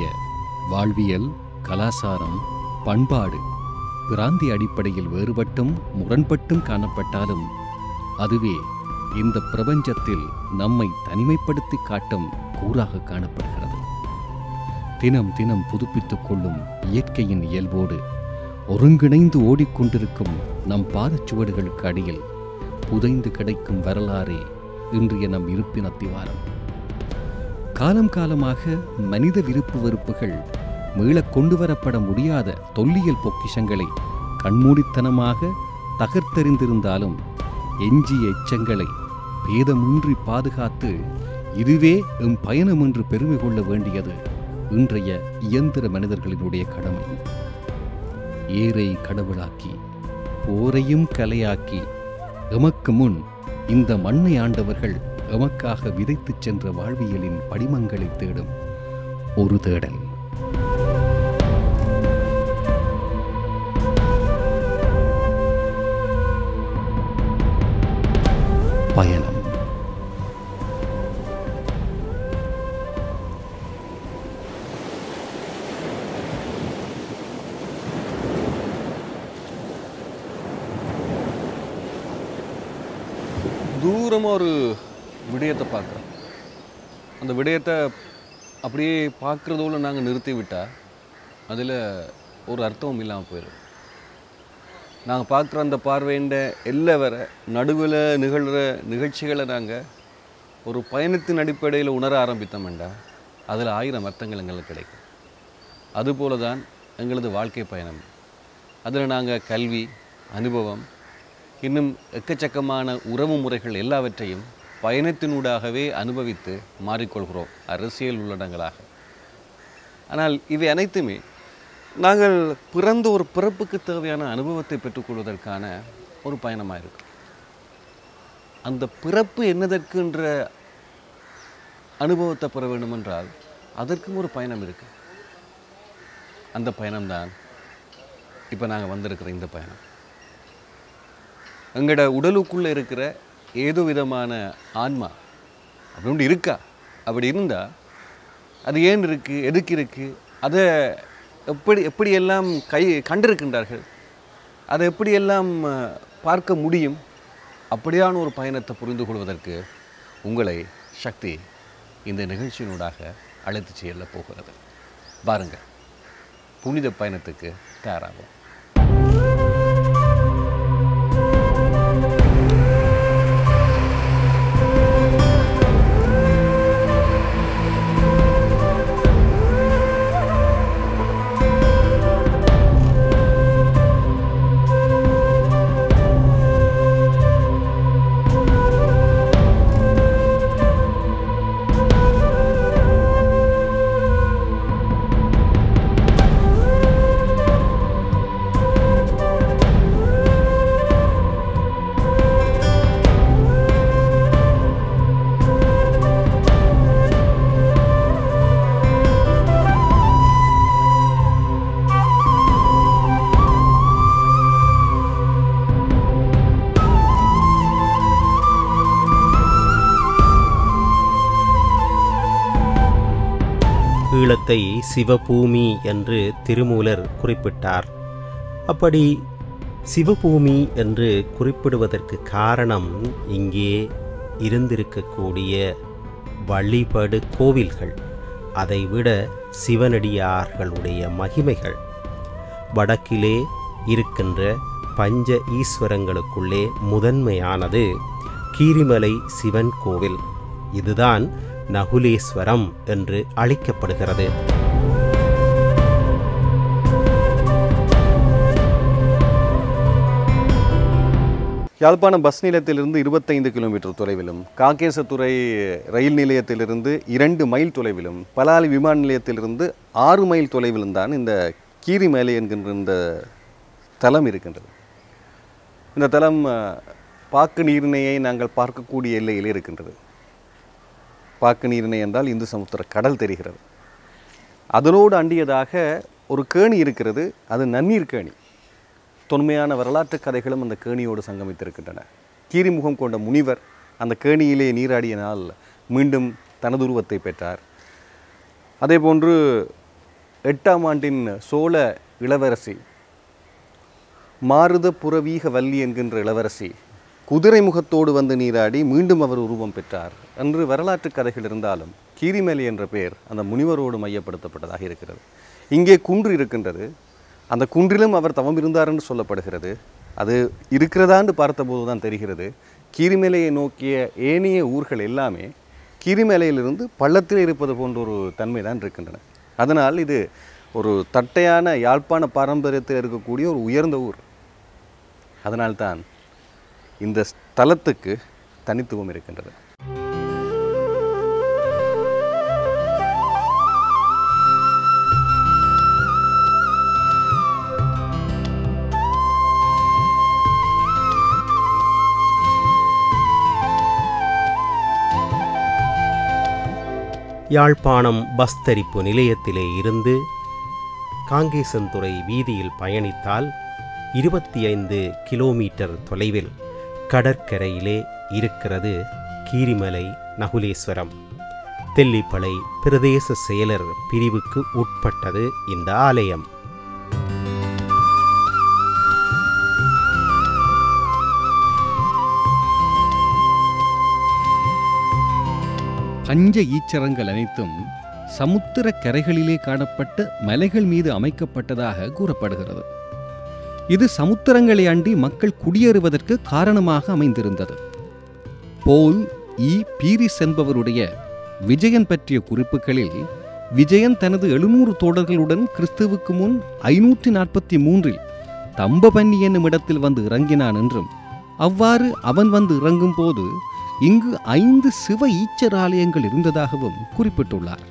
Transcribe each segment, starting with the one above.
நம்முடைய வாழ்வியல் கலாசாரம் பண்பாடு பிராந்திய அடிப்படையில் வேறுபட்டும் முரண்பட்டும் காணப்பட்டாலும் அதுவே இந்த பிரபஞ்சத்தில் நம்மை தனிமைப்படுத்தி காட்டும் கூறாக காணப்படுகிறது தினம் தினம் புதுப்பித்துக் கொள்ளும் இயற்கையின் இயல்போடு ஒருங்கிணைந்து ஓடிக்கொண்டிருக்கும் நம் பாதச்சுவடுகளுக்கு அடியில் புதைந்து கிடைக்கும் வரலாறே இன்றைய நம் இருப்பின் அத்திவாரம் காலம் காலமாக மனித விருப்பு வெறுப்புகள் மீளக் கொண்டு வரப்பட முடியாத தொல்லியல் பொக்கிஷங்களை கண்மூடித்தனமாக தகர்த்தெறிந்திருந்தாலும் எஞ்சிய எச்சங்களை பேதமின்றி பாதுகாத்து இதுவே எம் பயணம் என்று பெருமை கொள்ள வேண்டியது இன்றைய இயந்திர மனிதர்களினுடைய கடமை ஏரை கடவுளாக்கி போரையும் கலையாக்கி எமக்கு முன் இந்த மண்ணை ஆண்டவர்கள் எமக்காக விதைத்துச் சென்ற வாழ்வியலின் படிமங்களை தேடும் ஒரு தேடல் பயணம் தூரமாக ஒரு விடயத்தை பார்க்குறோம் அந்த விடயத்தை அப்படியே பார்க்குறதோட நாங்கள் நிறுத்தி விட்டால் அதில் ஒரு அர்த்தமும் இல்லாமல் போயிடும் நாங்கள் பார்க்குற அந்த பார்வையின்ற எல்லை வர நடுவில் நிகழ்கிற நிகழ்ச்சிகளை நாங்கள் ஒரு பயணத்தின் அடிப்படையில் உணர ஆரம்பித்தோம்டா அதில் ஆயிரம் அர்த்தங்கள் எங்களுக்கு கிடைக்கும் அதுபோல தான் எங்களது வாழ்க்கை பயணம் அதில் நாங்கள் கல்வி அனுபவம் இன்னும் எக்கச்சக்கமான உறவு முறைகள் எல்லாவற்றையும் பயணத்தினூடாகவே அனுபவித்து மாறிக்கொள்கிறோம் அரசியல் உள்ளடங்களாக ஆனால் இவை அனைத்துமே நாங்கள் பிறந்த ஒரு பிறப்புக்கு தேவையான அனுபவத்தை பெற்றுக்கொள்வதற்கான ஒரு பயணமாக இருக்கும் அந்த பிறப்பு என்னதற்குன்ற அனுபவத்தை பெற வேண்டுமென்றால் அதற்கும் ஒரு பயணம் இருக்கு அந்த பயணம்தான் இப்போ நாங்கள் வந்திருக்கிற இந்த பயணம் எங்களோட உடலுக்குள்ளே இருக்கிற ஏதோ விதமான ஆன்மா அப்படி ஒன்று இருக்கா அப்படி இருந்தால் அது ஏன் இருக்குது எதுக்கு இருக்குது அதை எப்படி எப்படியெல்லாம் கை கண்டிருக்கின்றார்கள் அதை எப்படியெல்லாம் அஹ், பார்க்க முடியும் அப்படியான ஒரு பயணத்தை புரிந்து கொள்வதற்கு உங்களை சக்தி இந்த நிகழ்ச்சியினூடாக அழைத்து செல்ல போகிறது பாருங்கள் புனித பயணத்துக்கு தயாராகும் ஈழத்தை சிவபூமி என்று திருமூலர் குறிப்பிட்டார் அப்படி சிவபூமி என்று குறிப்பிடுவதற்கு காரணம் இங்கே இருந்திருக்கக்கூடிய வழிபடு கோவில்கள் அதைவிட சிவனடியார்களுடைய மகிமைகள் வடக்கிலே இருக்கின்ற பஞ்ச ஈஸ்வரங்களுக்குள்ளே முதன்மையானது கீரிமலை சிவன் கோவில் இதுதான் நகுலேஸ்வரம் என்று அழைக்கப்படுகிறது யாழ்ப்பாணம் பஸ் நிலையத்திலிருந்து இருபத்தைந்து கிலோமீட்டர் தொலைவிலும் காக்கேசத்துறை ரயில் நிலையத்திலிருந்து இரண்டு மைல் தொலைவிலும் பலாலி விமான நிலையத்திலிருந்து ஆறு மைல் தொலைவிலும் தான் இந்த கீரிமலை என்கின்ற இந்த தலம் இருக்கின்றது இந்த தலம் அஹ், பாக்கு நீரிணையை நாங்கள் பார்க்கக்கூடிய எல்லையில் இருக்கின்றது பாக்கு நீரிணை என்றால் இந்து சமுத்திர கடல் தெரிகிறது அதனோடு அண்டியதாக ஒரு கேணி இருக்கிறது அது நன்னீர் கேணி தொன்மையான வரலாற்று கதைகளும் அந்த கேணியோடு சங்கமித்திருக்கின்றன கீரிமுகம் கொண்ட முனிவர் அந்த கேணியிலே நீராடிய நாள் மீண்டும் தனது உருவத்தை பெற்றார் அதேபோன்று எட்டாம் ஆண்டின் சோழ இளவரசி மாருத புறவீக வள்ளி என்கின்ற இளவரசி குதிரை முகத்தோடு வந்து நீராடி மீண்டும் அவர் உருவம் பெற்றார் என்று வரலாற்று கதைகள் இருந்தாலும் கீரிமேலி என்ற பெயர் அந்த முனிவரோடு மையப்படுத்தப்பட்டதாக இருக்கிறது இங்கே குன்று இருக்கின்றது அந்த குன்றிலும் அவர் தவம் இருந்தார் என்று சொல்லப்படுகிறது அது இருக்கிறதான்னு பார்த்தபோது தான் தெரிகிறது கீரிமலையை நோக்கிய ஏனைய ஊர்கள் எல்லாமே கீரிமலையிலிருந்து பள்ளத்தில் இருப்பது போன்ற ஒரு தன்மை தான் இருக்கின்றன அதனால் இது ஒரு தட்டையான யாழ்ப்பாண பாரம்பரியத்தில் இருக்கக்கூடிய ஒரு உயர்ந்த ஊர் அதனால்தான் இந்த ஸ்தலத்துக்கு தனித்துவம் இருக்கின்றது யாழ்ப்பாணம் பஸ் தரிப்பு நிலையத்திலே இருந்து காங்கேசன்துறை வீதியில் பயணித்தால் இருபத்தி ஐந்து கிலோமீட்டர் தொலைவில் கடற்கரையிலே இருக்கிறது கீரிமலை நகுலேஸ்வரம் தெல்லிப்பளை பிரதேச செயலர் பிரிவுக்கு உட்பட்டது இந்த ஆலயம் பஞ்ச ஈச்சரங்கள் அனைத்தும் சமுத்திர கரைகளிலே காணப்பட்ட மலைகள் மீது அமைக்கப்பட்டதாக கூறப்படுகிறது இது சமுத்திரங்களை அண்டி மக்கள் குடியேறுவதற்கு காரணமாக அமைந்திருந்தது போல் இ பீரிஸ் என்பவருடைய விஜயன் பற்றிய குறிப்புகளில் விஜயன் தனது எழுநூறு தோழர்களுடன் கிறிஸ்துவுக்கு முன் ஐநூற்றி நாற்பத்தி மூன்றில் தம்பபன்னி என்னும் இடத்தில் வந்து இறங்கினான் என்றும் அவ்வாறு அவன் வந்து இறங்கும் போது இங்கு ஐந்து சிவ ஈச்சர் ஆலயங்கள் இருந்ததாகவும் குறிப்பிட்டுள்ளார்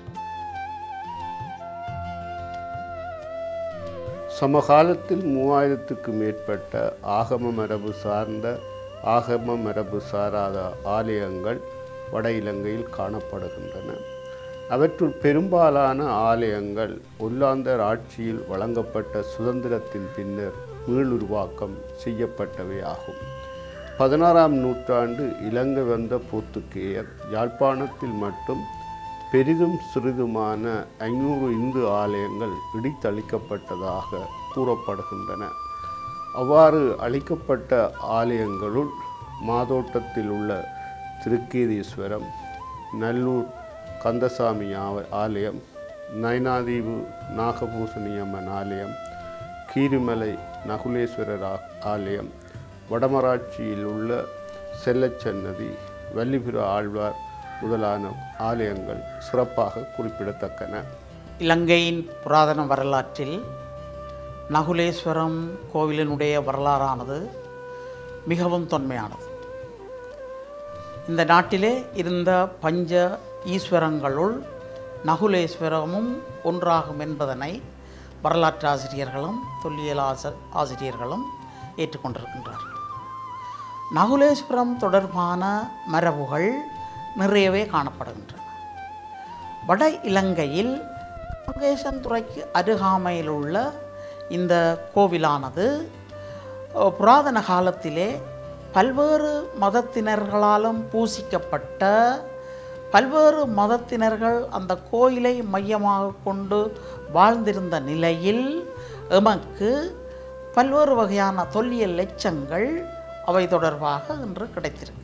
சமகாலத்தில் மூவாயிரத்துக்கு மேற்பட்ட ஆகம மரபு சார்ந்த ஆகம மரபு சாராத ஆலயங்கள் வட இலங்கையில் காணப்படுகின்றன அவற்றுள் பெரும்பாலான ஆலயங்கள் ஒல்லாந்தர் ஆட்சியில் வழங்கப்பட்ட சுதந்திரத்தின் பின்னர் மீளுருவாக்கம் செய்யப்பட்டவை ஆகும் பதினாறாம் நூற்றாண்டு இலங்கை வந்த போர்த்துகேயர் யாழ்ப்பாணத்தில் மட்டும் பெரிதும் சிறிதுமான ஐநூறு இந்து ஆலயங்கள் இடித்தளிக்கப்பட்டதாக கூறப்படுகின்றன அவ்வாறு அளிக்கப்பட்ட ஆலயங்களுள் மாதோட்டத்தில் உள்ள திருக்கீதீஸ்வரம் நல்லூர் கந்தசாமி ஆவ- ஆலயம் நயனாதீவு நாகபூசணியம்மன் ஆலயம் கீரிமலை நகுலேஸ்வரர் ஆ- ஆலயம் வடமராட்சியில் உள்ள செல்லச்சன்னதி வள்ளிபுர ஆழ்வார் முதலான ஆலயங்கள் சிறப்பாக குறிப்பிடத்தக்கன இலங்கையின் புராதன வரலாற்றில் நகுலேஸ்வரம் கோவிலினுடைய வரலாறானது மிகவும் தொன்மையானது இந்த நாட்டிலே இருந்த பஞ்ச ஈஸ்வரங்களுள் நகுலேஸ்வரமும் ஒன்றாகும் என்பதனை வரலாற்று ஆசிரியர்களும் தொல்லியல் ஆச ஆசிரியர்களும் ஏற்றுக்கொண்டிருக்கின்றார்கள் நகுலேஸ்வரம் தொடர்பான மரபுகள் நிறையவே காணப்படுகின்றன வட இலங்கையில் துறைக்கு அருகாமையில் உள்ள இந்த கோவிலானது அஹ், புராதன காலத்திலே பல்வேறு மதத்தினர்களாலும் பூசிக்கப்பட்ட பல்வேறு மதத்தினர்கள் அந்த கோயிலை மையமாக கொண்டு வாழ்ந்திருந்த நிலையில் எமக்கு பல்வேறு வகையான தொல்லியல் எச்சங்கள் அவை தொடர்பாக இன்று கிடைத்திருக்கின்றன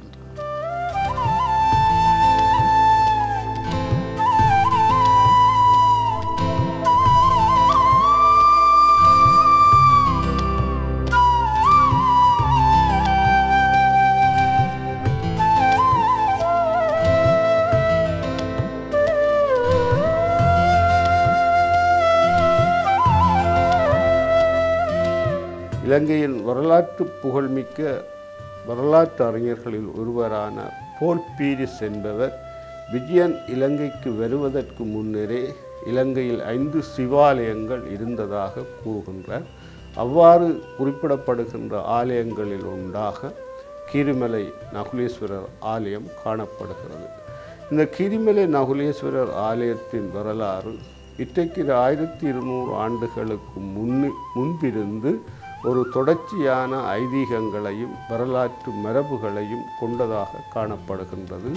இலங்கையின் வரலாற்று புகழ்மிக்க வரலாற்று அறிஞர்களில் ஒருவரான போல் பீரிஸ் என்பவர் விஜயன் இலங்கைக்கு வருவதற்கு முன்னரே இலங்கையில் ஐந்து சிவாலயங்கள் இருந்ததாக கூறுகின்றார் அவ்வாறு குறிப்பிடப்படுகின்ற ஆலயங்களில் ஒன்றாக கீரிமலை நகுலேஸ்வரர் ஆலயம் காணப்படுகிறது இந்த கீரிமலை நகுலேஸ்வரர் ஆலயத்தின் வரலாறு இன்றைக்கு ஆயிரத்தி இருநூறு ஆண்டுகளுக்கு முன்னு முன்பிருந்து ஒரு தொடர்ச்சியான ஐதீகங்களையும் வரலாற்று மரபுகளையும் கொண்டதாக காணப்படுகின்றது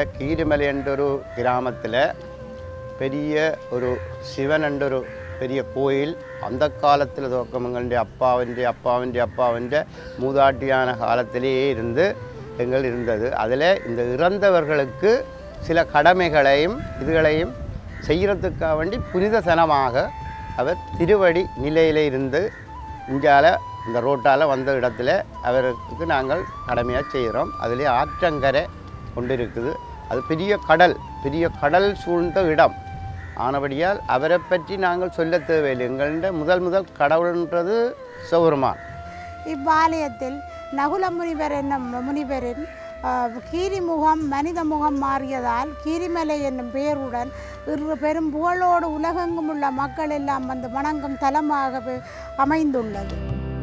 கீரிமலை என்ற ஒரு கிராமத்தில் பெரிய ஒரு சிவன் என்ற ஒரு பெரிய கோயில் அந்த காலத்தில் துவக்கம் எங்களுடைய அப்பாவிൻ്റെ அப்பாவிൻ്റെ அப்பாவிൻ്റെ மூதாட்டியான காலத்திலேயே இருந்து எங்கள் இருந்தது அதில் இந்த இறந்தவர்களுக்கு சில கடமைகளையும் இதுகளையும் செய்கிறதுக்காக வேண்டி புனித தனமாக அவர் திருவடி நிலையில் இருந்து இங்கால இந்த ரோட்டால் வந்த இடத்துல அவருக்கு நாங்கள் கடமையாக செய்கிறோம் அதிலே ஆற்றங்கரை கொண்டு இருக்குது அது பெரிய கடல் பெரிய கடல் சூழ்ந்த இடம் ஆனபடியால் அவரை பற்றி நாங்கள் சொல்ல தேவையில்லை எங்கள்ட முதல் முதல் கடவுள்ன்றது சிவபெருமான் இவ்வாலயத்தில் நகுல முனிவர் என்னும் முனிவரின் அஹ், கீரி முகம் மனித முகம் மாறியதால் கீரிமலை என்னும் பெயருடன் இன்று பெரும் புகழோடு உலகெங்கும் உள்ள மக்கள் எல்லாம் வந்து வணங்கும் தலமாகவே அமைந்துள்ளது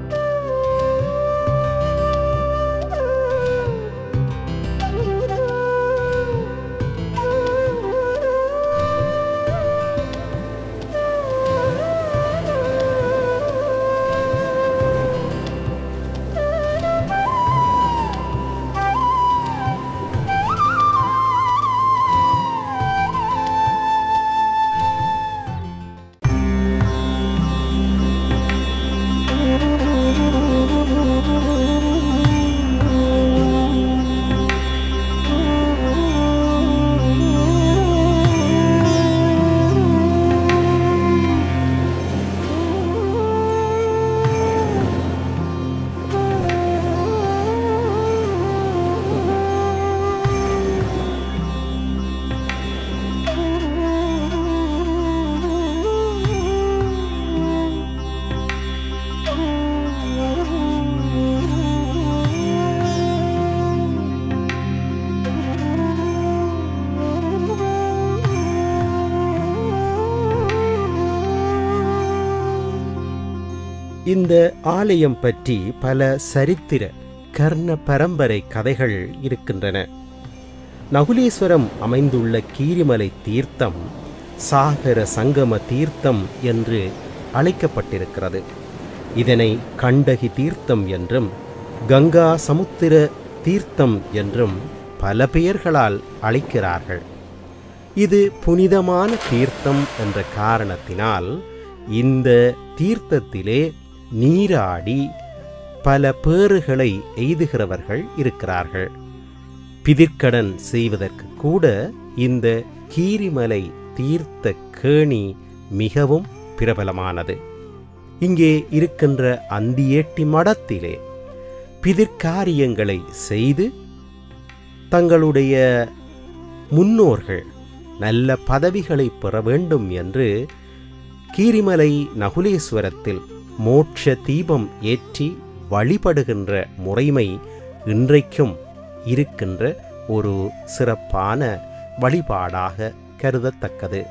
இந்த ஆலயம் பற்றி பல சரித்திர கர்ண பரம்பரை கதைகள் இருக்கின்றன நகுலேஸ்வரம் அமைந்துள்ள கீரிமலை தீர்த்தம் சாகர சங்கம தீர்த்தம் என்று அழைக்கப்பட்டிருக்கிறது இதனை கண்டகி தீர்த்தம் என்றும் கங்கா சமுத்திர தீர்த்தம் என்றும் பல பெயர்களால் அழைக்கிறார்கள் இது புனிதமான தீர்த்தம் என்ற காரணத்தினால் இந்த தீர்த்தத்திலே நீராடி பல பேறுகளை எய்துகிறவர்கள் இருக்கிறார்கள் பிதிர்க்கடன் செய்வதற்கு கூட இந்த கீரிமலை தீர்த்த கேணி மிகவும் பிரபலமானது இங்கே இருக்கின்ற அந்தியேட்டி மடத்திலே பிதிர்காரியங்களை செய்து தங்களுடைய முன்னோர்கள் நல்ல பதவிகளை பெற வேண்டும் என்று கீரிமலை நகுலேஸ்வரத்தில் மோட்ச தீபம் ஏற்றி வழிபடுகின்ற முறைமை இன்றைக்கும் இருக்கின்ற ஒரு சிறப்பான வழிபாடாக கருதத்தக்கது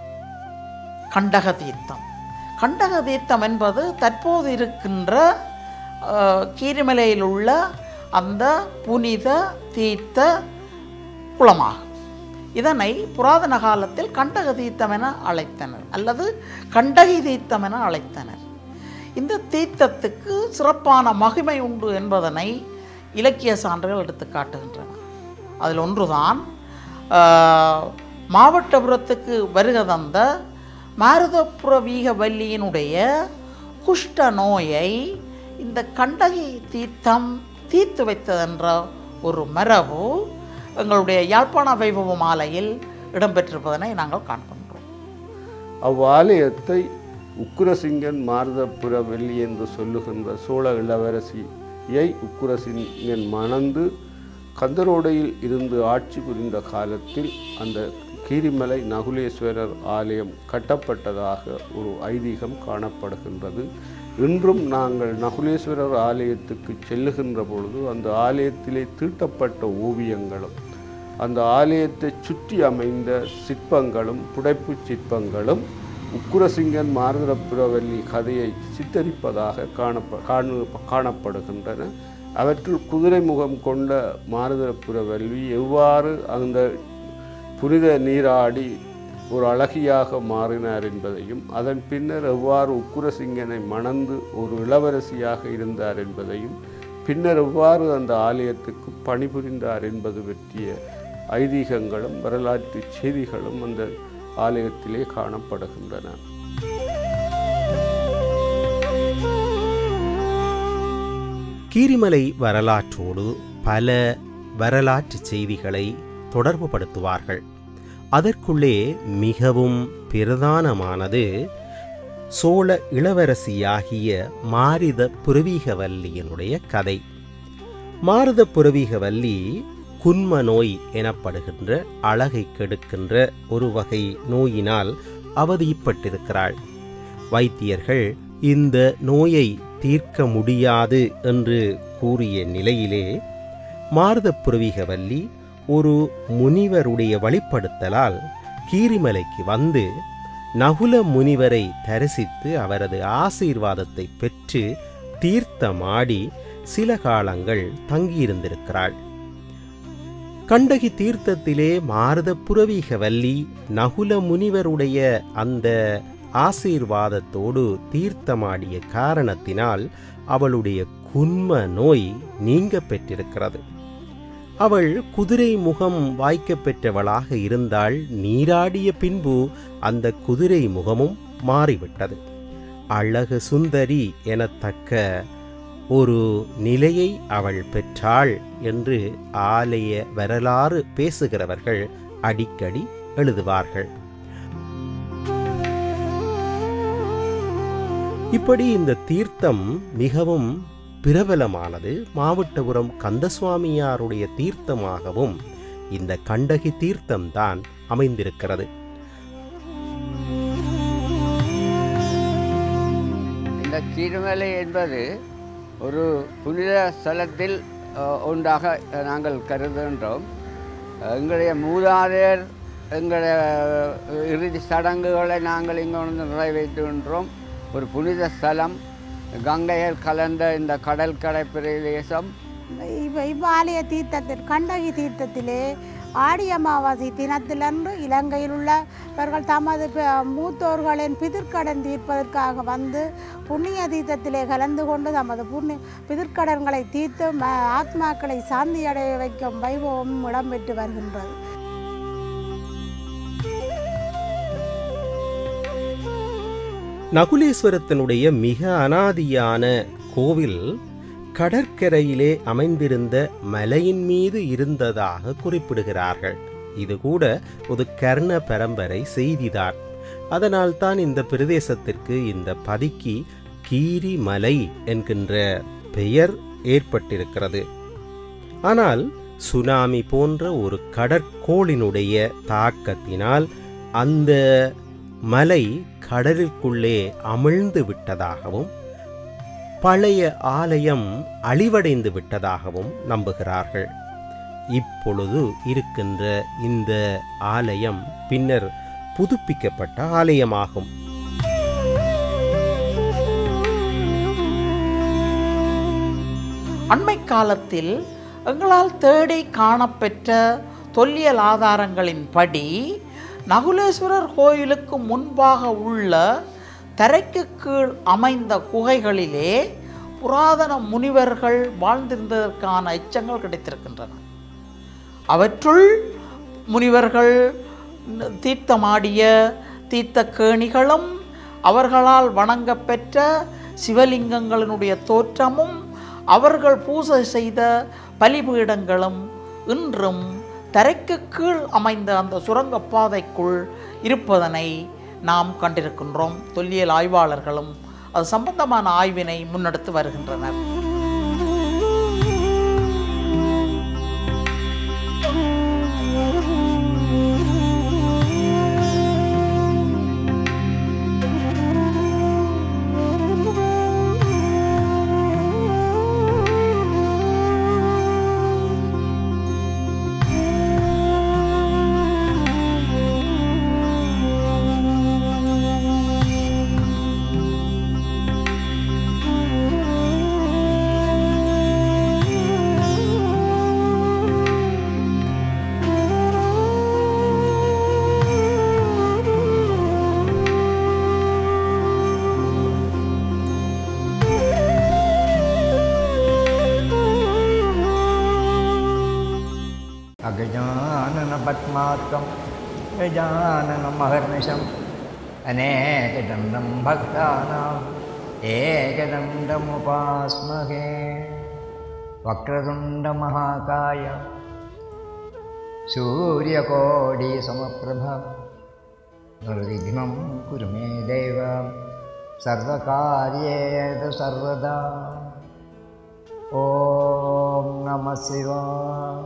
கண்டக தீர்த்தம் கண்டக தீர்த்தம் என்பது தற்போது இருக்கின்ற அஹ், கீரிமலையில் உள்ள அந்த புனித தீர்த்த குளமாகும் இதனை புராதன காலத்தில் கண்டக தீர்த்தம் என அழைத்தனர் அல்லது கண்டகி தீர்த்தம் என அழைத்தனர் இந்த தீர்த்தத்துக்கு சிறப்பான மகிமை உண்டு என்பதனை இலக்கிய சான்றுகள் எடுத்து காட்டுகின்றன அதில் ஒன்றுதான் ஆஹ், மாவட்டபுரத்துக்கு வருக தந்த மாருதப்புற வீகவல்லியினுடைய குஷ்ட நோயை இந்த கண்டகி தீர்த்தம் தீர்த்து வைத்ததென்ற ஒரு மரபு எங்களுடைய யாழ்ப்பாண வைபவ மாலையில் இடம்பெற்றிருப்பதனை நாங்கள் காண்கின்றோம் அவ்வாலயத்தை உக்குரசிங்கன் மாருதப்புற வெள்ளி என்று சொல்லுகின்ற சோழ இளவரசியை உக்குரசிங்கன் மணந்து கந்தரோடையில் இருந்து ஆட்சி புரிந்த காலத்தில் அந்த கீரிமலை நகுலேஸ்வரர் ஆலயம் கட்டப்பட்டதாக ஒரு ஐதீகம் காணப்படுகின்றது இன்றும் நாங்கள் நகுலேஸ்வரர் ஆலயத்துக்கு செல்லுகின்ற பொழுது அந்த ஆலயத்திலே தீட்டப்பட்ட ஓவியங்களும் அந்த ஆலயத்தை சுற்றி அமைந்த சிற்பங்களும் புடைப்புச் சிற்பங்களும் உக்குரசிங்கன் மாருதப்புரவல்லி கதையை சித்தரிப்பதாக காணப்ப காணு காணப்படுகின்றன அவற்றுள் குதிரை முகம் கொண்ட மாருதப்புரவல்லி எவ்வாறு அந்த புனித நீராடி ஒரு அழகியாக மாறினார் என்பதையும் அதன் பின்னர் எவ்வாறு உக்குரசிங்கனை மணந்து ஒரு இளவரசியாக இருந்தார் என்பதையும் பின்னர் எவ்வாறு அந்த ஆலயத்துக்கு பணிபுரிந்தார் என்பது பற்றிய ஐதீகங்களும் வரலாற்று செய்திகளும் அந்த ஆலயத்திலே காணப்படுகின்றன கீரிமலை வரலாற்றோடு பல வரலாற்று செய்திகளை தொடர்புபடுத்துவார்கள் அதற்குள்ளே மிகவும் பிரதானமானது சோழ இளவரசியாகிய மாரித புரவீகவல்லியினுடைய கதை மாருத புரவீகவல்லி குன்ம நோய் எனப்படுகின்ற அழகை கெடுக்கின்ற ஒரு வகை நோயினால் அவதிப்பட்டிருக்கிறாள் வைத்தியர்கள் இந்த நோயை தீர்க்க முடியாது என்று கூறிய நிலையிலே மாருத புரவீகவல்லி ஒரு முனிவருடைய வழிப்படுத்தலால் கீரிமலைக்கு வந்து நகுல முனிவரை தரிசித்து அவரது ஆசீர்வாதத்தை பெற்று தீர்த்தமாடி சில காலங்கள் தங்கியிருந்திருக்கிறாள் கண்டகி தீர்த்தத்திலே மாருத புரவீகவல்லி நகுல முனிவருடைய அந்த ஆசீர்வாதத்தோடு தீர்த்தமாடிய காரணத்தினால் அவளுடைய குன்ம நோய் நீங்க பெற்றிருக்கிறது அவள் குதிரை முகம் வாய்க்கப் பெற்றவளாக இருந்தால் நீராடிய பின்பு அந்த குதிரை முகமும் மாறிவிட்டது அழகு சுந்தரி எனத்தக்க ஒரு நிலையை அவள் பெற்றாள் என்று ஆலய வரலாறு பேசுகிறவர்கள் அடிக்கடி எழுதுவார்கள் இப்படி இந்த தீர்த்தம் மிகவும் பிரபலமானது மாவட்டபுரம் கந்தசுவாமியாருடைய தீர்த்தமாகவும் இந்த கண்டகி தீர்த்தம்தான் அமைந்திருக்கிறது இந்த கீழ்மலை என்பது ஒரு புனித ஸ்தலத்தில் அஹ், ஒன்றாக அஹ், நாங்கள் கருதுகின்றோம் எங்களுடைய மூதாதையர் எங்களுடைய அஹ், இறுதி சடங்குகளை நாங்கள் இங்கே வந்து நிறைவேற்றுகின்றோம் ஒரு புனித ஸ்தலம் கங்கையில் கலந்த இந்த கடல் கடை பிரதேசம் இவ் இவ்வாலய தீர்த்தத்தில் கண்டகி தீர்த்தத்திலே ஆடி அமாவாசை தினத்திலன்று இலங்கையில் உள்ளவர்கள் தமது ப- மூத்தோர்களின் பிதிர்க்கடன் தீர்ப்பதற்காக வந்து புண்ணிய தீர்த்தத்திலே கலந்து கொண்டு தமது புண்ணிய பிதிர்க்கடன்களை தீர்த்து ம ஆத்மாக்களை சாந்தி அடைய வைக்கும் வைபவம் இடம்பெற்று வருகின்றது நகுலேஸ்வரத்தினுடைய மிக அனாதியான கோவில் கடற்கரையிலே அமைந்திருந்த மலையின் மீது இருந்ததாக குறிப்பிடுகிறார்கள் இது கூட ஒரு கர்ண பரம்பரை செய்திதான் அதனால்தான் இந்த பிரதேசத்திற்கு இந்த பதிக்கு கீரிமலை என்கின்ற பெயர் ஏற்பட்டிருக்கிறது ஆனால் சுனாமி போன்ற ஒரு கடற்கோளினுடைய தாக்கத்தினால் அந்த மலை கடலுக்குள்ளே அமிழ்ந்து விட்டதாகவும் பழைய ஆலயம் அழிவடைந்து விட்டதாகவும் நம்புகிறார்கள் இப்பொழுது இருக்கின்ற இந்த ஆலயம் பின்னர் புதுப்பிக்கப்பட்ட ஆலயமாகும் அண்மை காலத்தில் எங்களால் தேடி காணப்பெற்ற தொல்லியல் ஆதாரங்களின்படி நகுலேஸ்வரர் கோயிலுக்கு முன்பாக உள்ள தரைக்கு கீழ் அமைந்த குகைகளிலே புராதன முனிவர்கள் வாழ்ந்திருந்ததற்கான எச்சங்கள் கிடைத்திருக்கின்றன அவற்றுள் முனிவர்கள் தீர்த்தமாடிய தீர்த்த கேணிகளும் அவர்களால் வணங்கப்பெற்ற சிவலிங்கங்களினுடைய தோற்றமும் அவர்கள் பூஜை செய்த பலிபீடங்களும் இன்றும் தரைக்கு கீழ் அமைந்த அந்த சுரங்கப் பாதைக்குள் இருப்பதனை நாம் கண்டிருக்கின்றோம் தொல்லியல் ஆய்வாளர்களும் அது சம்பந்தமான ஆய்வினை முன்னெடுத்து வருகின்றனர் अगजाननपद्मार्कं गजाननमहर्निशम् अनेकदण्डं भक्तानाम् एकदण्डमुपास्महे वक्रतुण्डमहाकाय सूर्यकोटिसमप्रभ निर्विघ्नं कुरु मे देव सर्वकार्येषु सर्वदा ॐ नमः शिवाय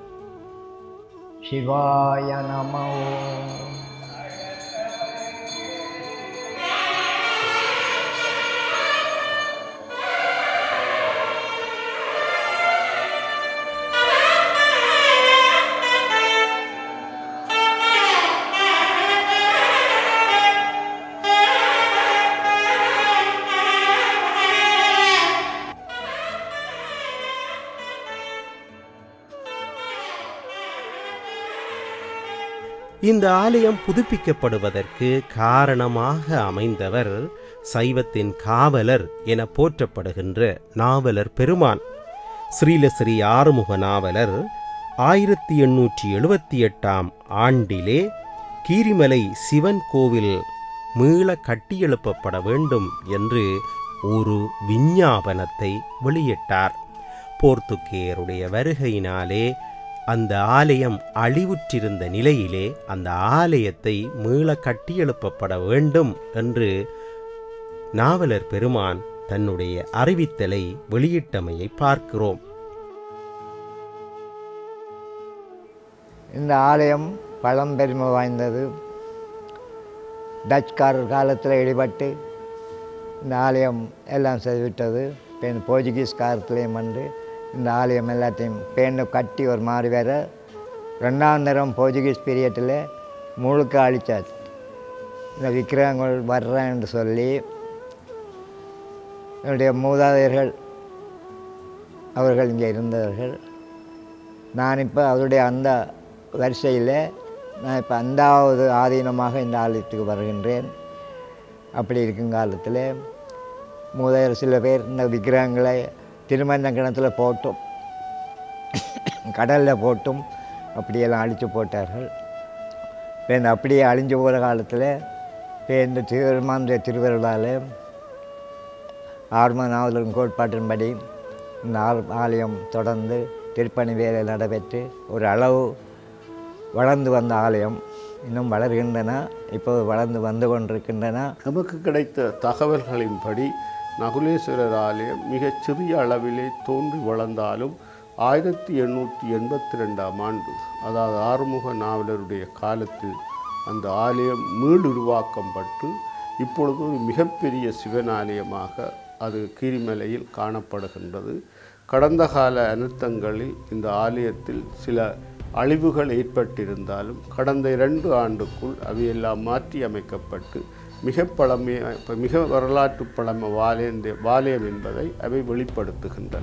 शिवाय नमो இந்த ஆலயம் புதுப்பிக்கப்படுவதற்கு காரணமாக அமைந்தவர் சைவத்தின் காவலர் என போற்றப்படுகின்ற நாவலர் பெருமான் ஸ்ரீலஸ்ரீ ஆறுமுக நாவலர் ஆயிரத்தி எண்ணூற்றி எழுபத்தி எட்டாம் ஆண்டிலே கீரிமலை சிவன் கோவில் மீள கட்டியெழுப்பப்பட வேண்டும் என்று ஒரு விஞ்ஞாபனத்தை வெளியிட்டார் போர்த்துக்கேயருடைய வருகையினாலே அந்த ஆலயம் அழிவுற்றிருந்த நிலையிலே அந்த ஆலயத்தை மீள கட்டியெழுப்பப்பட வேண்டும் என்று நாவலர் பெருமான் தன்னுடைய அறிவித்தலை வெளியிட்டமையை பார்க்கிறோம் இந்த ஆலயம் பழம்பெருமை வாய்ந்தது டச்சுக்காரர் காலத்தில் இடிபட்டு இந்த ஆலயம் எல்லாம் செய்துவிட்டது இப்போ இந்த போர்ச்சுகீஸ் காலத்துலேயும் வந்து இந்த ஆலயம் எல்லாத்தையும் பேண்டு கட்டி ஒரு மாதிரி வேற ரெண்டாம் தரம் போர்ச்சுகீஸ் பீரியட்டில் முழுக்க அழிச்சாச்சு இந்த விக்கிரகங்கள் வர்றேன்னு சொல்லி என்னுடைய மூதாதையர்கள் அவர்கள் இங்கே இருந்தவர்கள் நான் இப்போ அவருடைய அந்த வரிசையில் நான் இப்போ அந்தாவது ஆதீனமாக இந்த ஆலயத்துக்கு வருகின்றேன் அப்படி இருக்கும் காலத்தில் மூதாதையர் சில பேர் இந்த விக்கிரகங்களை திருமண கிணத்துல போட்டும் கடலில் போட்டும் அப்படியெல்லாம் அழித்து போட்டார்கள் இப்போ இந்த அப்படியே அழிஞ்சு போகிற காலத்தில் இப்போ இந்த திருமாந்திர திருவருளால் ஆர்ம நாவலரின் கோட்பாட்டின்படி இந்த ஆல் ஆலயம் தொடர்ந்து திருப்பணி வேலை நடைபெற்று ஒரு அளவு வளர்ந்து வந்த ஆலயம் இன்னும் வளர்கின்றன இப்போ வளர்ந்து வந்து கொண்டிருக்கின்றன நமக்கு கிடைத்த தகவல்களின்படி நகுலேஸ்வரர் ஆலயம் மிகச் சிறிய அளவிலே தோன்றி வளர்ந்தாலும் ஆயிரத்தி எண்ணூற்றி எண்பத்தி ரெண்டாம் ஆண்டு அதாவது ஆறுமுக நாவலருடைய காலத்தில் அந்த ஆலயம் மீளுருவாக்கப்பட்டு இப்பொழுது ஒரு மிகப்பெரிய சிவன் ஆலயமாக அது கீரிமலையில் காணப்படுகின்றது கடந்த கால அனர்த்தங்களில் இந்த ஆலயத்தில் சில அழிவுகள் ஏற்பட்டிருந்தாலும் கடந்த இரண்டு ஆண்டுக்குள் அவையெல்லாம் மாற்றி அமைக்கப்பட்டு மிக பழமை மிக வரலாற்று பழமை வாலய வாலயம் என்பதை அவை வெளிப்படுத்துகின்றன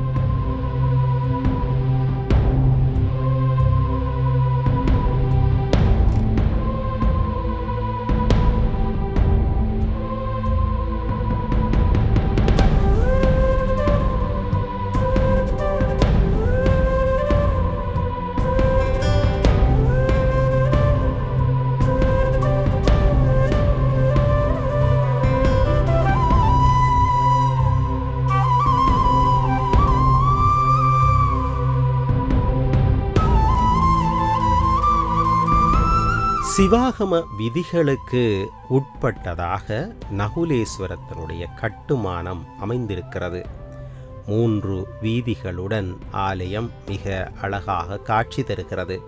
சிவாகம விதிகளுக்கு உட்பட்டதாக நகுலேஸ்வரத்தினுடைய கட்டுமானம் அமைந்திருக்கிறது மூன்று வீதிகளுடன் ஆலயம் மிக அழகாக காட்சி தருகிறது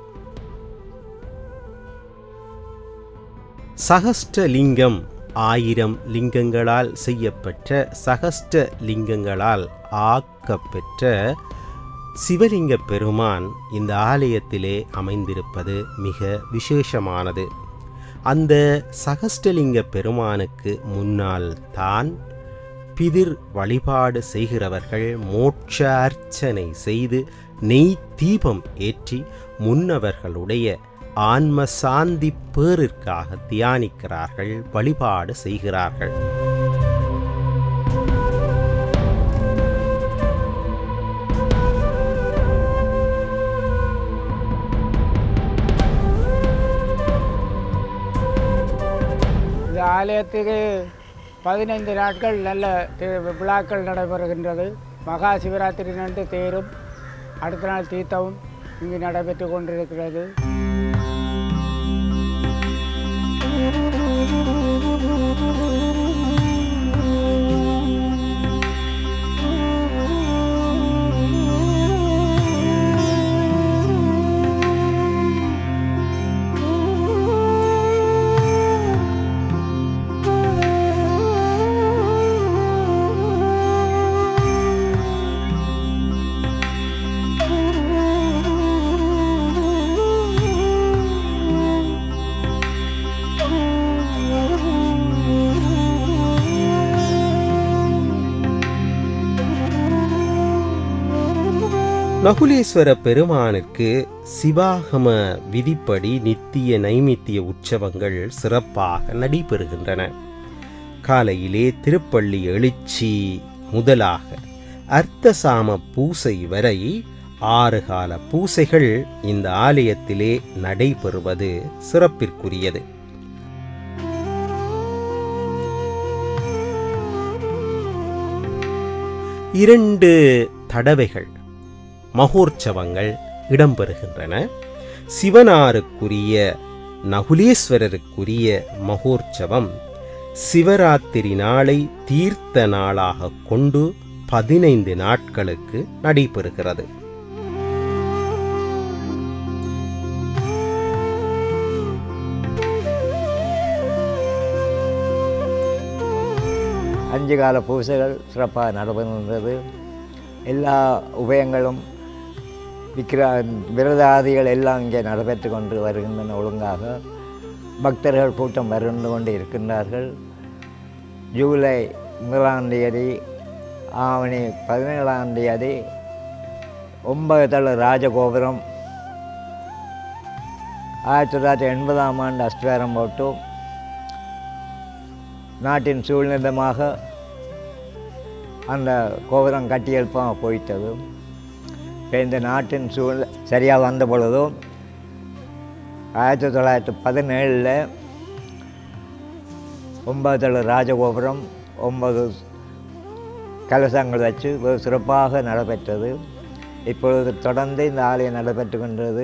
சகஸ்ட லிங்கம் ஆயிரம் லிங்கங்களால் செய்யப்பட்ட சகஸ்ட லிங்கங்களால் ஆக்கப்பெற்ற சிவலிங்க பெருமான் இந்த ஆலயத்திலே அமைந்திருப்பது மிக விசேஷமானது அந்த சகஸ்டலிங்க பெருமானுக்கு முன்னால் தான் பிதிர் வழிபாடு செய்கிறவர்கள் மோட்ச அர்ச்சனை செய்து நெய் தீபம் ஏற்றி முன்னவர்களுடைய ஆன்ம சாந்தி பேரிற்காக தியானிக்கிறார்கள் வழிபாடு செய்கிறார்கள் ஆலயத்துக்கு பதினைந்து நாட்கள் நல்ல தி- விழாக்கள் நடைபெறுகின்றது மகா சிவராத்திரி நன்று தேரும் அடுத்த நாள் தீர்த்தமும் இங்கு நடைபெற்று கொண்டிருக்கிறது நகுலேஸ்வர பெருமானுக்கு சிவாகம விதிப்படி நித்திய நைமித்திய உற்சவங்கள் சிறப்பாக நடைபெறுகின்றன காலையிலே திருப்பள்ளி எழுச்சி முதலாக அர்த்தசாம பூசை வரை ஆறு கால பூசைகள் இந்த ஆலயத்திலே நடைபெறுவது சிறப்பிற்குரியது இரண்டு தடவைகள் மகோற்சவங்கள் இடம்பெறுகின்றன சிவனாருக்குரிய நகுலேஸ்வரருக்குரிய மகோற்சவம் சிவராத்திரி நாளை தீர்த்த நாளாக கொண்டு பதினைந்து நாட்களுக்கு நடைபெறுகிறது அஞ்சு கால பூசைகள் சிறப்பாக நடைபெறுகின்றது எல்லா உபயங்களும் விக்கிர விரதாதிகள் எல்லாம் இங்கே நடைபெற்று கொண்டு வருகின்றன ஒழுங்காக பக்தர்கள் கூட்டம் வருந்து கொண்டு இருக்கின்றார்கள் ஜூலை முதலாம் தேதி ஆவணி பதினேழாம் தேதி ஒன்பது தள ராஜகோபுரம் ஆயிரத்தி தொள்ளாயிரத்தி எண்பதாம் ஆண்டு அஸ்திவாரம் போட்டு நாட்டின் சூழ்நிலமாக அந்த கோபுரம் கட்டி எழுப்பாக போயிட்டது இப்போ இந்த நாட்டின் சூழ் சரியாக வந்த பொழுதும் ஆயிரத்தி தொள்ளாயிரத்தி பதினேழில் ஒன்பது தள ராஜகோபுரம் ஒன்பது கலசங்கள் வச்சு வெகு சிறப்பாக நடைபெற்றது இப்பொழுது தொடர்ந்து இந்த ஆலயம் நடைபெற்று கொண்டது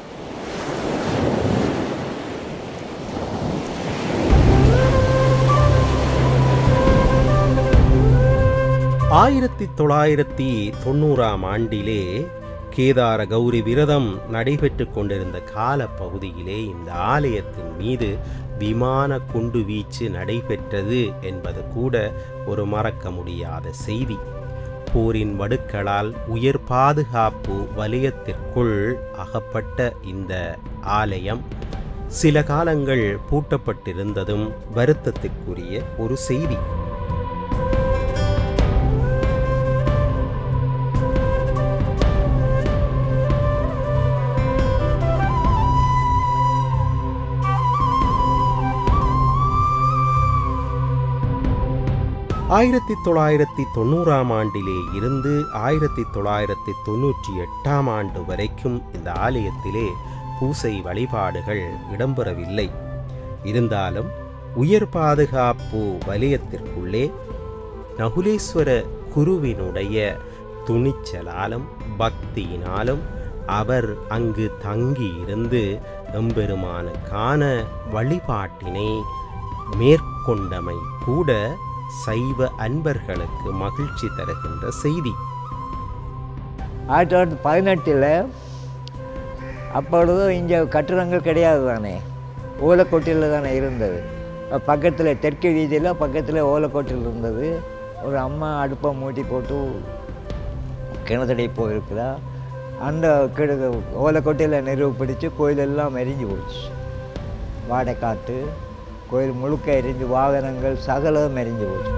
ஆயிரத்தி தொள்ளாயிரத்தி தொண்ணூறாம் ஆண்டிலே கேதார கௌரி விரதம் நடைபெற்று கொண்டிருந்த கால பகுதியிலே இந்த ஆலயத்தின் மீது விமான குண்டு வீச்சு நடைபெற்றது என்பது கூட ஒரு மறக்க முடியாத செய்தி போரின் வடுக்களால் உயர் பாதுகாப்பு வலயத்திற்குள் அகப்பட்ட இந்த ஆலயம் சில காலங்கள் பூட்டப்பட்டிருந்ததும் வருத்தத்திற்குரிய ஒரு செய்தி ஆயிரத்தி தொள்ளாயிரத்தி தொண்ணூறாம் ஆண்டிலே இருந்து ஆயிரத்தி தொள்ளாயிரத்தி தொண்ணூற்றி எட்டாம் ஆண்டு வரைக்கும் இந்த ஆலயத்திலே பூசை வழிபாடுகள் இடம்பெறவில்லை இருந்தாலும் உயர் பாதுகாப்பு வலயத்திற்குள்ளே நகுலேஸ்வர குருவினுடைய துணிச்சலாலும் பக்தியினாலும் அவர் அங்கு தங்கி இருந்து எம்பெருமானுக்கான வழிபாட்டினை மேற்கொண்டமை கூட சைவ அன்பர்களுக்கு மகிழ்ச்சி தருகின்ற செய்தி ஆயிரத்தி தொள்ளாயிரத்தி பதினெட்டில் அப்பொழுது இங்கே கட்டிடங்கள் கிடையாது தானே ஓலைக்கோட்டில் தானே இருந்தது பக்கத்தில் தெற்கு வீதியில் பக்கத்தில் ஓலைக்கோட்டில் இருந்தது ஒரு அம்மா அடுப்பை மூட்டி போட்டு கிணத்தடி போயிருக்குதா அந்த கிடு ஓலைக்கோட்டையில் நெருவு பிடிச்சு கோயிலெல்லாம் எரிஞ்சு போச்சு வாடை காற்று கோயில் முழுக்க எரிஞ்சு வாகனங்கள் சகலம் எரிஞ்சு போச்சு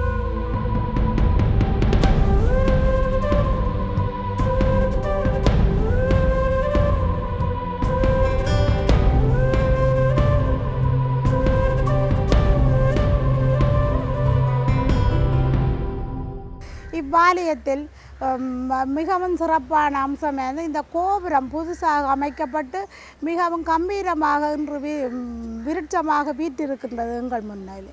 இவ்வாலயத்தில் ம- மிகவும் சிறப்பான அம்சம் வந்து இந்த கோபுரம் புதுசாக அமைக்கப்பட்டு மிகவும் கம்பீரமாக இன்று வி ம், விருட்சமாக வீட்டிருக்கின்றது எங்கள் முன்னிலை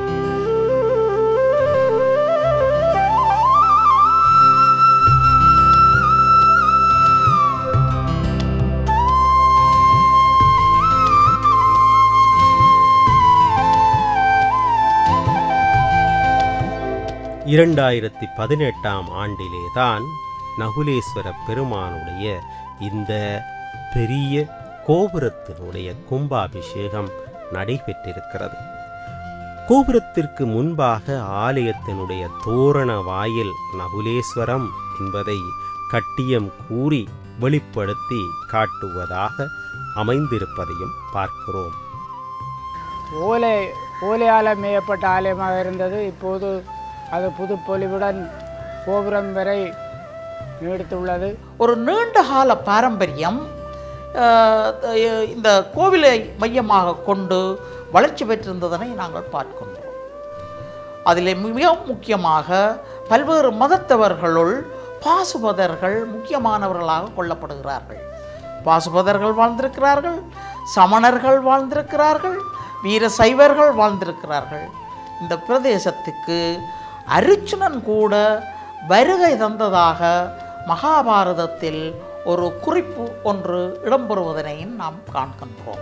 இரண்டாயிரத்தி பதினெட்டாம் ஆண்டிலேதான் நகுலேஸ்வர பெருமானுடைய இந்த பெரிய கோபுரத்தினுடைய கும்பாபிஷேகம் நடைபெற்றிருக்கிறது கோபுரத்திற்கு முன்பாக ஆலயத்தினுடைய தோரண வாயில் நகுலேஸ்வரம் என்பதை கட்டியம் கூறி வெளிப்படுத்தி காட்டுவதாக அமைந்திருப்பதையும் பார்க்கிறோம் ஓலை ஓலையால் மேயப்பட்ட ஆலயமாக இருந்தது இப்போது அது புதுப்பொலிவுடன் கோபுரம் வரை நீடித்துள்ளது ஒரு நீண்ட கால பாரம்பரியம் அஹ், இந்த கோவிலை மையமாக கொண்டு வளர்ச்சி பெற்றிருந்ததனை நாங்கள் பார்க்கின்றோம் அதிலே மிக முக்கியமாக பல்வேறு மதத்தவர்களுள் பாசுபதர்கள் முக்கியமானவர்களாக கொள்ளப்படுகிறார்கள் பாசுபதர்கள் வாழ்ந்திருக்கிறார்கள் சமணர்கள் வாழ்ந்திருக்கிறார்கள் வீர சைவர்கள் வாழ்ந்திருக்கிறார்கள் இந்த பிரதேசத்துக்கு அருச்சுனன் கூட வருகை தந்ததாக மகாபாரதத்தில் ஒரு குறிப்பு ஒன்று இடம்பெறுவதனையும் நாம் காண்கின்றோம்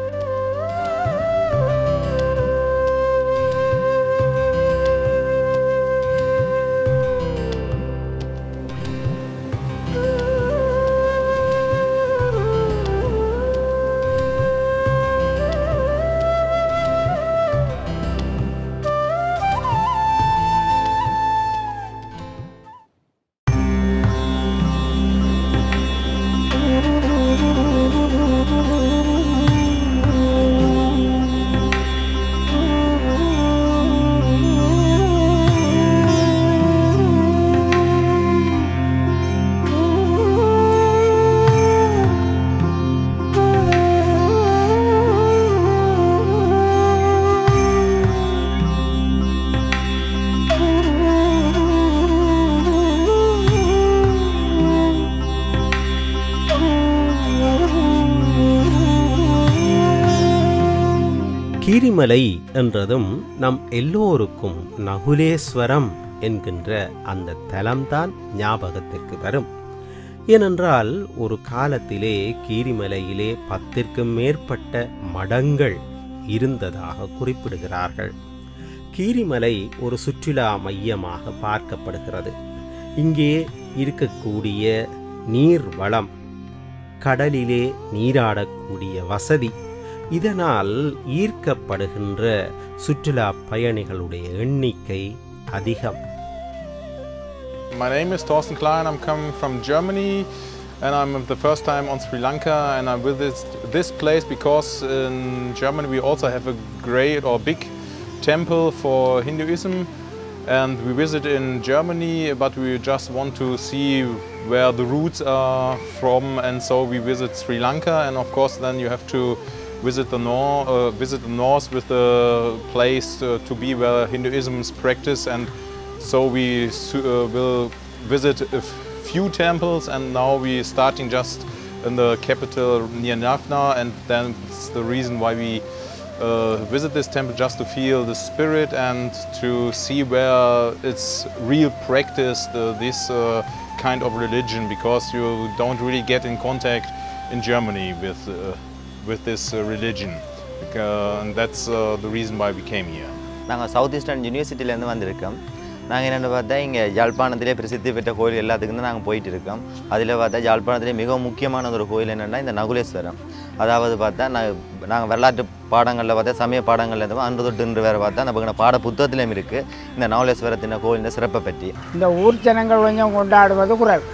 கீரிமலை என்றதும் நம் எல்லோருக்கும் நகுலேஸ்வரம் என்கின்ற அந்த தலம்தான் ஞாபகத்திற்கு வரும் ஏனென்றால் ஒரு காலத்திலே கீரிமலையிலே பத்திற்கும் மேற்பட்ட மடங்கள் இருந்ததாக குறிப்பிடுகிறார்கள் கீரிமலை ஒரு சுற்றுலா மையமாக பார்க்கப்படுகிறது இங்கே இருக்கக்கூடிய நீர் வளம் கடலிலே நீராடக்கூடிய வசதி இதனால் ஈர்க்கப்படுகின்ற சுற்றுலா பயணிகளுடைய எண்ணிக்கை அதிகம் My name is Thorsten Klein. I'm coming from Germany and I'm the first time on Sri Lanka and I'm with this, this place because in Germany we also have a great or big temple for Hinduism and we visit in Germany but we just want to see where the roots are from and so we visit Sri Lanka and of course then you have to visit the north, uh, visit the north with the place uh, to be where Hinduism is practiced and so we su- uh, will visit a f- few temples and now we starting just in the capital near Nafna and then it's the reason why we uh, visit this temple just to feel the spirit and to see where it's real practiced uh, this uh, kind of religion because you don't really get in contact in Germany with uh, with this uh, religion uh, and that's uh, the reason why we came here. நாங்கள் south eastern யூனிவர்சிட்டியிலேருந்து வந்திருக்கோம் நாங்கள் என்னென்னு பார்த்தா இங்கே யாழ்ப்பாணத்திலே பிரசித்தி பெற்ற கோயில் எல்லாத்துக்கும் தான் நாங்கள் போயிட்டு இருக்கோம் அதில் பார்த்தா யாழ்ப்பாணத்திலே மிகவும் முக்கியமான ஒரு கோயில் என்னென்னா இந்த நகுலேஸ்வரம் அதாவது பார்த்தா நான் நாங்கள் வரலாற்று பாடங்களில் பார்த்தா சமய பாடங்களில் இருந்து அன்று தொட்டு இன்று வேறு பார்த்தா நம்ம பாட புத்தகத்திலையும் இருக்குது இந்த நகுலேஸ்வரத்தின் கோயிலின் சிறப்பை பற்றி இந்த ஊர் ஜனங்கள் கொஞ்சம் கொண்டாடுவது குறைவு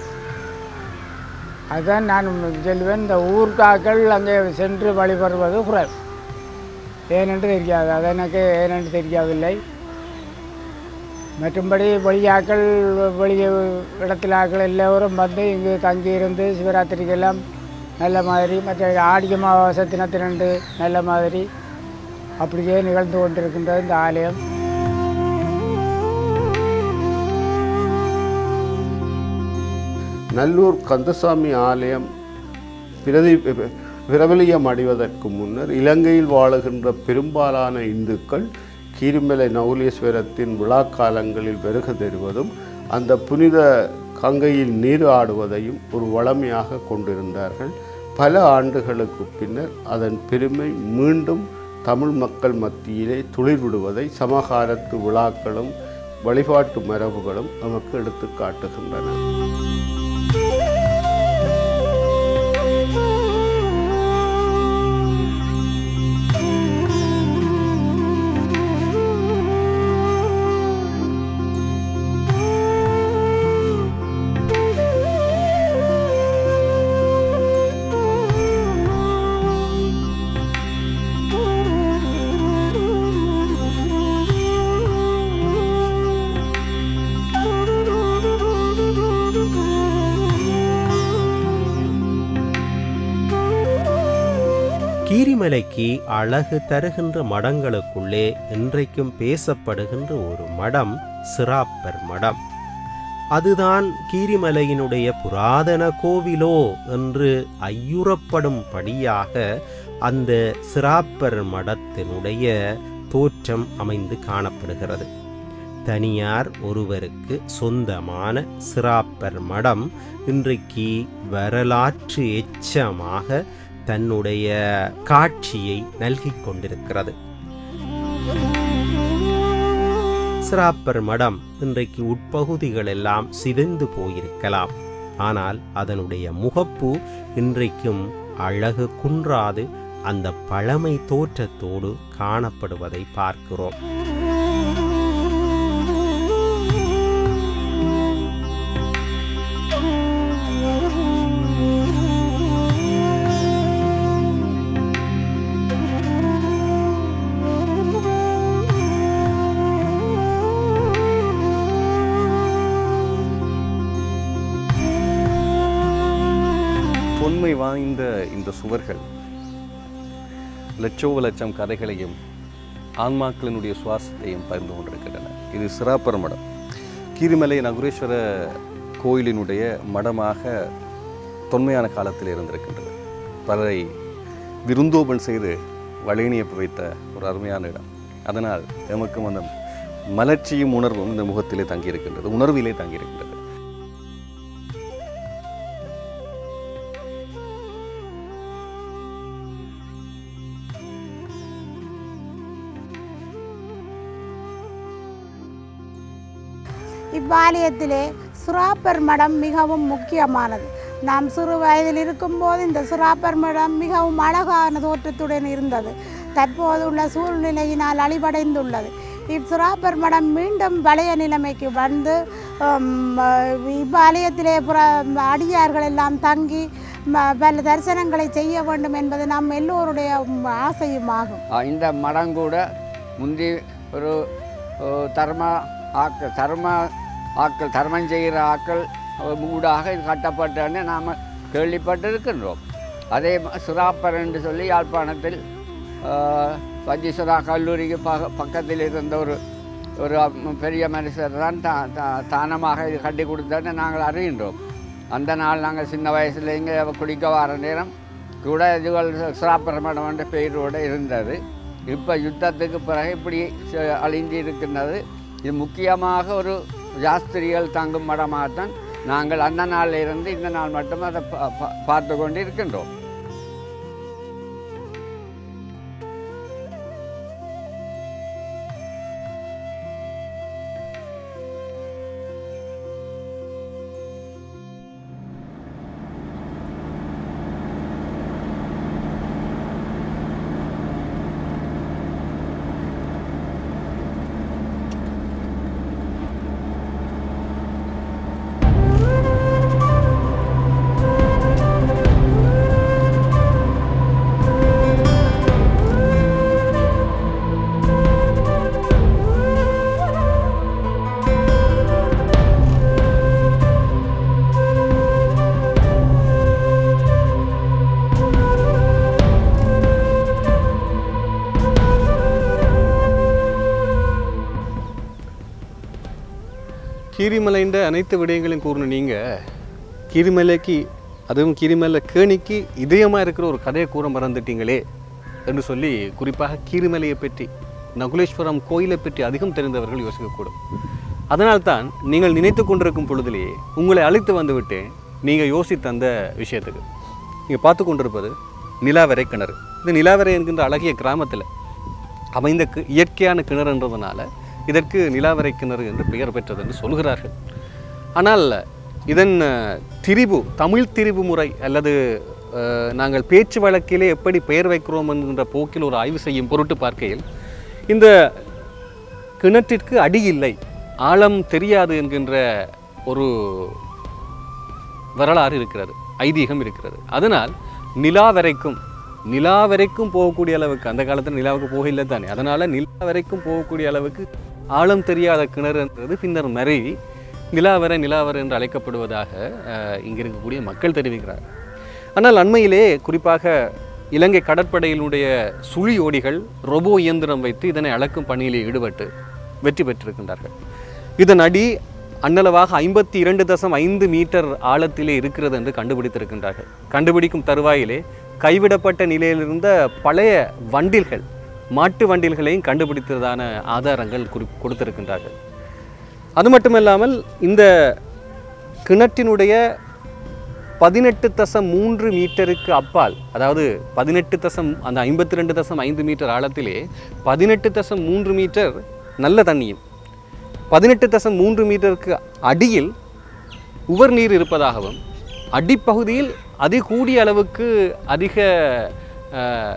அதுதான் நான் சொல்லுவேன் இந்த ஊர்காக்கள் அங்கே சென்று வழிபடுவது குறைவு ஏனென்று தெரியாது அது எனக்கு ஏனென்று தெரியவில்லை மற்றும்படி வெளியாக்கள் வெளி இடத்துல ஆக்கள் எல்லோரும் வந்து இங்கு தங்கியிருந்து சிவராத்திரிக்கெல்லாம் நல்ல மாதிரி மற்ற ஆடி அமாவாசை தினத்தினண்டு நல்ல மாதிரி அப்படியே நிகழ்ந்து கொண்டிருக்கின்றது இந்த ஆலயம் நல்லூர் கந்தசாமி ஆலயம் பிரதி பிரபலியம் அடைவதற்கு முன்னர் இலங்கையில் வாழுகின்ற பெரும்பாலான இந்துக்கள் கீரிமலை நவுலீஸ்வரத்தின் விழாக்காலங்களில் வருகை தருவதும் அந்த புனித கங்கையில் நீர் ஆடுவதையும் ஒரு வளமையாக கொண்டிருந்தார்கள் பல ஆண்டுகளுக்கு பின்னர் அதன் பெருமை மீண்டும் தமிழ் மக்கள் மத்தியிலே துளிர்விடுவதை சமகாலத்து விழாக்களும் வழிபாட்டு மரபுகளும் நமக்கு எடுத்து காட்டுகின்றன கீரிமலைக்கு அழகு தருகின்ற மடங்களுக்குள்ளே இன்றைக்கும் பேசப்படுகின்ற ஒரு மடம் சிராப்பர் மடம் அதுதான் கீரிமலையினுடைய புராதன கோவிலோ என்று ஐயுறப்படும்படியாக அந்த சிராப்பர் மடத்தினுடைய தோற்றம் அமைந்து காணப்படுகிறது தனியார் ஒருவருக்கு சொந்தமான சிராப்பர் மடம் இன்றைக்கு வரலாற்று எச்சமாக தன்னுடைய காட்சியை நல்கிக் கொண்டிருக்கிறது சிராப்பர் மடம் இன்றைக்கு உட்பகுதிகள் எல்லாம் சிதைந்து போயிருக்கலாம் ஆனால் அதனுடைய முகப்பு இன்றைக்கும் அழகு குன்றாது அந்த பழமை தோற்றத்தோடு காணப்படுவதை பார்க்கிறோம் தொன்மை வாய்ந்த இந்த சுவர்கள் லட்சோப லட்சம் கதைகளையும் ஆன்மாக்களினுடைய சுவாசத்தையும் பகிர்ந்து கொண்டிருக்கின்றன இது சிராப்பர் மடம் கீரிமலை நகுரேஸ்வர கோயிலினுடைய மடமாக தொன்மையான காலத்தில் இருந்திருக்கின்றது பலரை விருந்தோபன் செய்து வழியணியப்பு வைத்த ஒரு அருமையான இடம் அதனால் எமக்கும் அந்த மலர்ச்சியும் உணர்வும் இந்த முகத்திலே தங்கியிருக்கின்றது உணர்விலே தங்கியிருக்கின்றது இவ்வாலயத்திலே சுறாப்பர் மடம் மிகவும் முக்கியமானது நாம் சிறு வயதில் இருக்கும்போது இந்த சுறாப்பர் மடம் மிகவும் அழகான தோற்றத்துடன் இருந்தது தற்போது உள்ள சூழ்நிலையினால் அழிவடைந்துள்ளது இவ்சுறாப்பர் மடம் மீண்டும் பழைய நிலைமைக்கு வந்து ஹம், இவ்வாலயத்திலே புற அடியார்கள் எல்லாம் தங்கி ம- பல தரிசனங்களை செய்ய வேண்டும் என்பது நம் எல்லோருடைய ஆசையும் ஆகும் ஆ, இந்த மடம் கூட முந்தி ஒரு ஓ, தர்ம ஆக்கள் தர்ம ஆக்கள் தர்மம் செய்கிற ஆக்கள் ஊடாக இது கட்டப்பட்டன்னு நாம் கேள்விப்பட்டிருக்கின்றோம் அதே ம- சிராப்பர் என்று சொல்லி யாழ்ப்பாணத்தில் ஆ, வஜ்ஜீஸ்வரா கல்லூரிக்கு பக பக்கத்தில் இருந்த ஒரு ஒரு அம்- பெரிய மனுஷர் தான் தா தா- தானமாக இது கட்டி கொடுத்தான்னு நாங்கள் அறிகின்றோம் அந்த நாள் நாங்கள் சின்ன வயசுல இங்கே குடிக்க வர நேரம் கூட இதுகள் சிராப்பிரமணம் என்ற பெயரோடு இருந்தது இப்போ யுத்தத்துக்கு பிறகு இப்படி ச- அழிந்து இருக்கின்றது இது முக்கியமாக ஒரு ஜாஸ்திரிகள் தங்கும் மடமாகத்தான் நாங்கள் அந்த நாளில் இருந்து இந்த நாள் மட்டும் அதை பா- பா- பார்த்து கொண்டு இருக்கின்றோம் கீரிமலைன்ற அனைத்து விடயங்களையும் கூறின நீங்கள் கீரிமலைக்கு அதுவும் கீரிமலை கேணிக்கு இதயமாக இருக்கிற ஒரு கதையை கூற மறந்துட்டீங்களே என்று சொல்லி குறிப்பாக கீரிமலையை பற்றி நகுலேஸ்வரம் கோயிலை பற்றி அதிகம் தெரிந்தவர்கள் யோசிக்கக்கூடும் அதனால்தான் நீங்கள் நினைத்து கொண்டிருக்கும் பொழுதிலேயே உங்களை அழைத்து வந்து விட்டேன் நீங்கள் யோசித்த அந்த விஷயத்துக்கு நீங்கள் பார்த்து கொண்டிருப்பது நிலாவரை கிணறு இது நிலாவரை என்கின்ற அழகிய கிராமத்தில் அமைந்த கி- இயற்கையான கிணறுன்றதுனால இதற்கு நிலாவரை கிணறு என்று பெயர் பெற்றது என்று சொல்கிறார்கள் ஆனால் இதன் அஹ், திரிபு தமிழ் திரிபு முறை அல்லது அஹ், நாங்கள் பேச்சு வழக்கிலே எப்படி பெயர் வைக்கிறோம் என்கின்ற போக்கில் ஒரு ஆய்வு செய்யும் பொருட்டு பார்க்கையில் இந்த கிணற்றிற்கு அடி இல்லை ஆழம் தெரியாது என்கின்ற ஒரு வரலாறு இருக்கிறது ஐதீகம் இருக்கிறது அதனால் நிலா வரைக்கும் நிலா வரைக்கும் போகக்கூடிய அளவுக்கு அந்த காலத்தில் நிலாவுக்கு போகல தானே அதனால் நிலா வரைக்கும் போகக்கூடிய அளவுக்கு ஆழம் தெரியாத கிணறுன்றது பின்னர் மறைவி நிலாவரை நிலாவரை என்று அழைக்கப்படுவதாக அஹ், இங்கு இருக்கக்கூடிய மக்கள் தெரிவிக்கிறார் ஆனால் அண்மையிலே குறிப்பாக இலங்கை கடற்படையினுடைய சுழி ஓடிகள் ரொபோ இயந்திரம் வைத்து இதனை அளக்கும் பணியிலே ஈடுபட்டு வெற்றி பெற்றிருக்கின்றார்கள் இதன் அடி அன்னளவாக ஐம்பத்தி இரண்டு தசம் ஐந்து மீட்டர் ஆழத்திலே இருக்கிறது என்று கண்டுபிடித்திருக்கின்றார்கள் கண்டுபிடிக்கும் தருவாயிலே கைவிடப்பட்ட நிலையில் இருந்த பழைய வண்டில்கள் மாட்டு வண்டில்களையும் கண்டுபிடித்ததான ஆதாரங்கள் குறி கொடுத்திருக்கின்றார்கள் அது மட்டுமல்லாமல் இந்த கிணற்றினுடைய பதினெட்டு தசம் மூன்று மீட்டருக்கு அப்பால் அதாவது பதினெட்டு தசம் அந்த ஐம்பத்தி ரெண்டு தசம் ஐந்து மீட்டர் ஆழத்திலே பதினெட்டு தசம் மூன்று மீட்டர் நல்ல தண்ணியும் பதினெட்டு தசம் மூன்று மீட்டருக்கு அடியில் உவர் நீர் இருப்பதாகவும் அடிப்பகுதியில் அதி கூடிய அளவுக்கு அதிக அஹ்,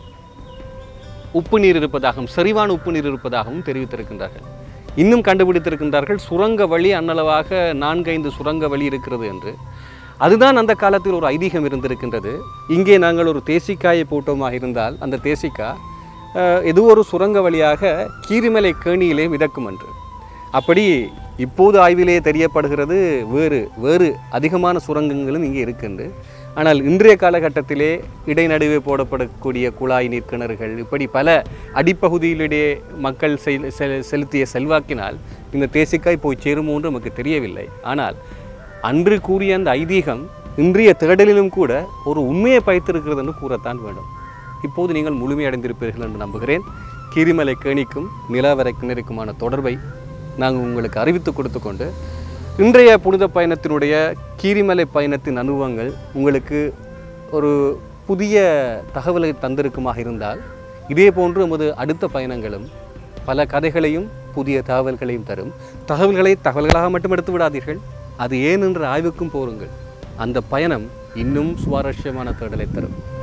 உப்பு நீர் இருப்பதாகவும் செறிவான உப்பு நீர் இருப்பதாகவும் தெரிவித்திருக்கின்றார்கள் இன்னும் கண்டுபிடித்திருக்கின்றார்கள் சுரங்க வழி அன்னளவாக நான்கைந்து சுரங்க வழி இருக்கிறது என்று அதுதான் அந்த காலத்தில் ஒரு ஐதீகம் இருந்திருக்கின்றது இங்கே நாங்கள் ஒரு தேசிக்காயை போட்டோமாக இருந்தால் அந்த தேசிக்கா அஹ், ஏதோ ஒரு சுரங்க வழியாக கீரிமலை கேணியிலே மிதக்கும் என்று அப்படி இப்போது ஆய்விலே தெரியப்படுகிறது வேறு வேறு அதிகமான சுரங்கங்களும் இங்கே இருக்கின்று ஆனால் இன்றைய காலகட்டத்திலே இடைநடுவே போடப்படக்கூடிய குழாய் நீர் கிணறுகள் இப்படி பல அடிப்பகுதியிலே மக்கள் செல்- செல்- செலுத்திய செல்வாக்கினால் இந்த தேசிக்காய் போய் சேருமோ என்று நமக்கு தெரியவில்லை ஆனால் அன்று கூறிய அந்த ஐதீகம் இன்றைய தேடலிலும் கூட ஒரு உண்மையை பயத்திருக்கிறது என்று கூறத்தான் வேண்டும் இப்போது நீங்கள் முழுமையடைந்திருப்பீர்கள் என்று நம்புகிறேன் கீரிமலை கேணிக்கும் நிலவரை கிணறுக்குமான தொடர்பை நாங்கள் உங்களுக்கு அறிவித்து கொடுத்து கொண்டு இன்றைய புனித பயணத்தினுடைய கீரிமலை பயணத்தின் அனுபவங்கள் உங்களுக்கு ஒரு புதிய தகவலை தந்திருக்குமாக இருந்தால் இதே போன்று நமது அடுத்த பயணங்களும் பல கதைகளையும் புதிய தகவல்களையும் தரும் தகவல்களை தகவல்களாக மட்டும் எடுத்து விடாதீர்கள் அது ஏன் என்ற ஆய்வுக்கும் போருங்கள் அந்த பயணம் இன்னும் சுவாரஸ்யமான தேடலை தரும்